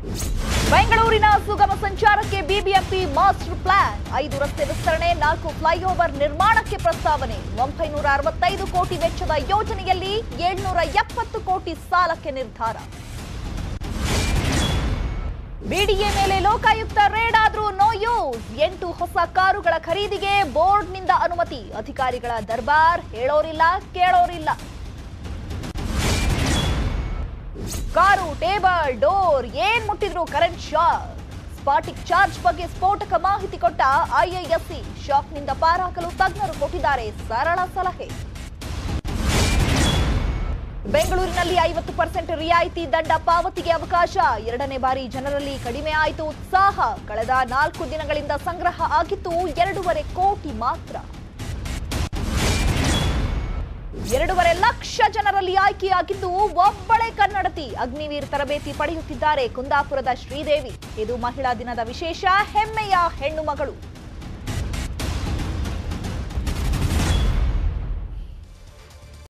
ಬೆಂಗಳೂರಿನ ಸುಗಮ ಸಂಚಾರಕ್ಕೆ ಬಿಬಿಎಂಪಿ ಮಾಸ್ಟರ್ ಪ್ಲಾನ್ ಐದು ರಸ್ತೆ ವಿಸ್ತರಣೆ ನಾಲ್ಕು ಫ್ಲೈಓವರ್ ನಿರ್ಮಾಣಕ್ಕೆ ಪ್ರಸ್ತಾವನೆ ಒಂಬೈನೂರ ಅರವತ್ತೈದು ಕೋಟಿ ವೆಚ್ಚದ ಯೋಜನೆಯಲ್ಲಿ ಏಳ್ನೂರ ಎಪ್ಪತ್ತು ಕೋಟಿ ಸಾಲಕ್ಕೆ ನಿರ್ಧಾರ ಬಿಡಿಎ ಮೇಲೆ ಲೋಕಾಯುಕ್ತ ರೇಡ್ ಆದ್ರೂ ನೋ ಯೂಸ್ ಎಂಟು ಹೊಸ ಕಾರುಗಳ ಖರೀದಿಗೆ ಬೋರ್ಡ್ನಿಂದ ಅನುಮತಿ ಅಧಿಕಾರಿಗಳ ದರ್ಬಾರ್ ಹೇಳೋರಿಲ್ಲ ಕೇಳೋರಿಲ್ಲ ಕಾರು ಟೇಬಲ್ ಡೋರ್ ಏನ್ ಮುಟ್ಟಿದ್ರು ಕರೆಂಟ್ ಶಾಕ್ ಸ್ಪಾಟಿಕ್ ಚಾರ್ಜ್ ಬಗ್ಗೆ ಸ್ಫೋಟಕ ಮಾಹಿತಿ ಕೊಟ್ಟ ಐಐಎಸ್ಸಿ ಶಾಕ್ನಿಂದ ಪಾರಾಗಲು ತಜ್ಞರು ಕೊಟ್ಟಿದ್ದಾರೆ ಸರಳ ಸಲಹೆ ಬೆಂಗಳೂರಿನಲ್ಲಿ ಐವತ್ತು ಪರ್ಸೆಂಟ್ ರಿಯಾಯಿತಿ ದಂಡ ಪಾವತಿಗೆ ಅವಕಾಶ ಎರಡನೇ ಬಾರಿ ಜನರಲ್ಲಿ ಕಡಿಮೆ ಆಯಿತು ಉತ್ಸಾಹ ಕಳೆದ ನಾಲ್ಕು ದಿನಗಳಿಂದ ಸಂಗ್ರಹ ಆಗಿತ್ತು ಎರಡೂವರೆ ಕೋಟಿ ಮಾತ್ರ ಎರಡೂವರೆ ಲಕ್ಷ ಜನರಲ್ಲಿ ಆಯ್ಕೆಯಾಗಿದ್ದು ಒಬ್ಬಳೇ ಕನ್ನಡತಿ ಅಗ್ನಿವೀರ್ ತರಬೇತಿ ಪಡೆಯುತ್ತಿದ್ದಾರೆ ಕುಂದಾಪುರದ ಶ್ರೀದೇವಿ ಇದು ಮಹಿಳಾ ದಿನದ ವಿಶೇಷ ಹೆಮ್ಮೆಯ ಹೆಣ್ಣು ಮಗಳು